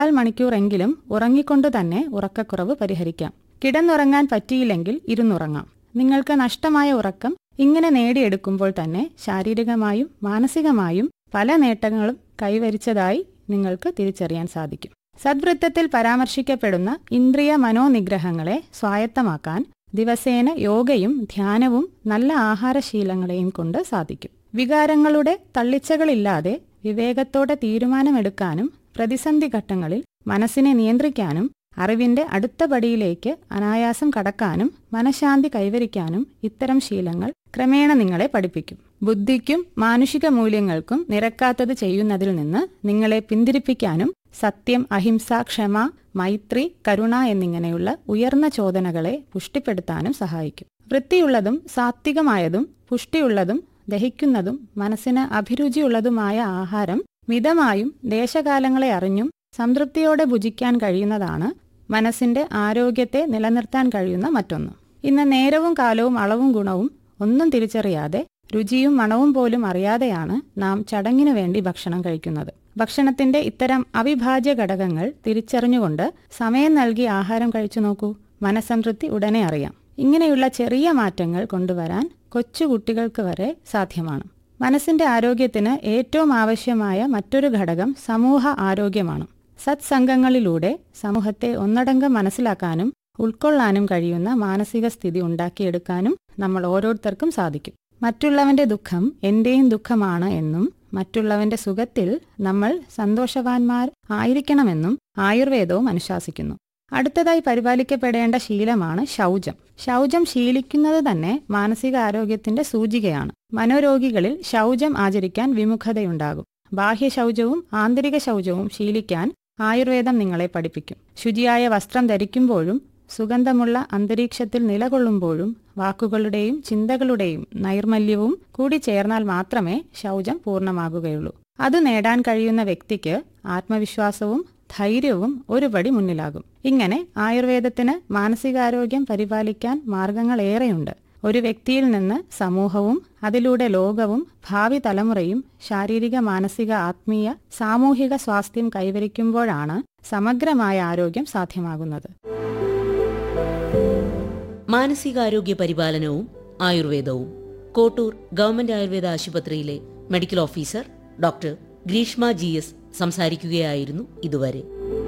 കാൽ മണിക്കൂറെങ്കിലും ഉറങ്ങിക്കൊണ്ടു തന്നെ ഉറക്കക്കുറവ് പരിഹരിക്കാം കിടന്നുറങ്ങാൻ പറ്റിയില്ലെങ്കിൽ ഇരുന്നുറങ്ങാം നിങ്ങൾക്ക് നഷ്ടമായ ഉറക്കം ഇങ്ങനെ നേടിയെടുക്കുമ്പോൾ തന്നെ ശാരീരികമായും മാനസികമായും പല നേട്ടങ്ങളും കൈവരിച്ചതായി നിങ്ങൾക്ക് തിരിച്ചറിയാൻ സാധിക്കും സദ്വൃത്തത്തിൽ പരാമർശിക്കപ്പെടുന്ന ഇന്ദ്രിയ മനോനിഗ്രഹങ്ങളെ സ്വായത്തമാക്കാൻ ദിവസേന യോഗയും ധ്യാനവും നല്ല ആഹാരശീലങ്ങളെയും കൊണ്ട് സാധിക്കും വികാരങ്ങളുടെ തള്ളിച്ചകളില്ലാതെ വിവേകത്തോടെ തീരുമാനമെടുക്കാനും പ്രതിസന്ധി ഘട്ടങ്ങളിൽ മനസ്സിനെ നിയന്ത്രിക്കാനും അറിവിന്റെ അടുത്ത പടിയിലേക്ക് അനായാസം കടക്കാനും മനഃശാന്തി കൈവരിക്കാനും ഇത്തരം ശീലങ്ങൾ ക്രമേണ നിങ്ങളെ പഠിപ്പിക്കും ബുദ്ധിക്കും മാനുഷിക മൂല്യങ്ങൾക്കും നിരക്കാത്തത് ചെയ്യുന്നതിൽ നിന്ന് നിങ്ങളെ പിന്തിരിപ്പിക്കാനും സത്യം അഹിംസ ക്ഷമ മൈത്രി കരുണ എന്നിങ്ങനെയുള്ള ഉയർന്ന ചോദനകളെ പുഷ്ടിപ്പെടുത്താനും സഹായിക്കും വൃത്തിയുള്ളതും സാത്വികമായതും പുഷ്ടിയുള്ളതും ദഹിക്കുന്നതും മനസ്സിന് അഭിരുചിയുള്ളതുമായ ആഹാരം മിതമായും ദേശകാലങ്ങളെ അറിഞ്ഞും സംതൃപ്തിയോടെ ഭുജിക്കാൻ കഴിയുന്നതാണ് മനസ്സിന്റെ ആരോഗ്യത്തെ നിലനിർത്താൻ കഴിയുന്ന മറ്റൊന്ന് ഇന്ന് നേരവും കാലവും അളവും ഗുണവും ഒന്നും തിരിച്ചറിയാതെ രുചിയും മണവും പോലും അറിയാതെയാണ് നാം ചടങ്ങിനു വേണ്ടി ഭക്ഷണം കഴിക്കുന്നത് ഭക്ഷണത്തിന്റെ ഇത്തരം അവിഭാജ്യ ഘടകങ്ങൾ തിരിച്ചറിഞ്ഞുകൊണ്ട് സമയം നൽകി ആഹാരം കഴിച്ചു നോക്കൂ മനസ്സംതൃപ്തി ഉടനെ അറിയാം ഇങ്ങനെയുള്ള ചെറിയ മാറ്റങ്ങൾ കൊണ്ടുവരാൻ കൊച്ചുകുട്ടികൾക്ക് വരെ സാധ്യമാണ് മനസ്സിന്റെ ആരോഗ്യത്തിന് ഏറ്റവും ആവശ്യമായ മറ്റൊരു ഘടകം സമൂഹ ആരോഗ്യമാണ് സത്സംഗങ്ങളിലൂടെ സമൂഹത്തെ ഒന്നടങ്കം മനസ്സിലാക്കാനും ഉൾക്കൊള്ളാനും കഴിയുന്ന മാനസിക സ്ഥിതി ഉണ്ടാക്കിയെടുക്കാനും നമ്മൾ ഓരോരുത്തർക്കും സാധിക്കും മറ്റുള്ളവന്റെ ദുഃഖം എന്റെയും ദുഃഖമാണ് എന്നും മറ്റുള്ളവന്റെ സുഖത്തിൽ നമ്മൾ സന്തോഷവാന്മാർ ആയിരിക്കണമെന്നും ആയുർവേദവും അനുശാസിക്കുന്നു അടുത്തതായി പരിപാലിക്കപ്പെടേണ്ട ശീലമാണ് ശൗചം ശൗചം ശീലിക്കുന്നത് തന്നെ മാനസിക ആരോഗ്യത്തിന്റെ സൂചികയാണ് മനോരോഗികളിൽ ശൗചം ആചരിക്കാൻ വിമുഖതയുണ്ടാകും ബാഹ്യ ശൗചവും ആന്തരിക ശൗചവും ശീലിക്കാൻ ആയുർവേദം നിങ്ങളെ പഠിപ്പിക്കും ശുചിയായ വസ്ത്രം ധരിക്കുമ്പോഴും സുഗന്ധമുള്ള അന്തരീക്ഷത്തിൽ നിലകൊള്ളുമ്പോഴും വാക്കുകളുടെയും ചിന്തകളുടെയും നൈർമല്യവും കൂടി ചേർന്നാൽ മാത്രമേ ശൗചം പൂർണ്ണമാകുകയുള്ളൂ അത് നേടാൻ കഴിയുന്ന വ്യക്തിക്ക് ആത്മവിശ്വാസവും ധൈര്യവും ഒരുപടി മുന്നിലാകും ഇങ്ങനെ ആയുർവേദത്തിന് മാനസികാരോഗ്യം പരിപാലിക്കാൻ മാർഗങ്ങളേറെയുണ്ട് ഒരു വ്യക്തിയിൽ നിന്ന് സമൂഹവും അതിലൂടെ ലോകവും ഭാവി തലമുറയും ശാരീരിക മാനസിക ആത്മീയ സാമൂഹിക സ്വാസ്ഥ്യം കൈവരിക്കുമ്പോഴാണ് സമഗ്രമായ ആരോഗ്യം സാധ്യമാകുന്നത് മാനസികാരോഗ്യ പരിപാലനവും ആയുർവേദവും കോട്ടൂർ ഗവൺമെന്റ് ആയുർവേദ ആശുപത്രിയിലെ medical officer doctor Greeshma G S സംസാരിക്കുകയായിരുന്നു ഇതുവരെ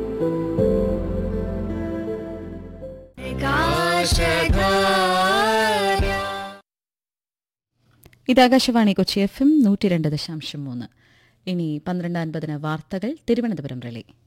ഇത് ആകാശവാണി കൊച്ചി എഫ് എം നൂറ്റി രണ്ട് ദശാംശം മൂന്ന് ഇനി പന്ത്രണ്ട് അൻപതിന് വാർത്തകൾ തിരുവനന്തപുരം റിലേ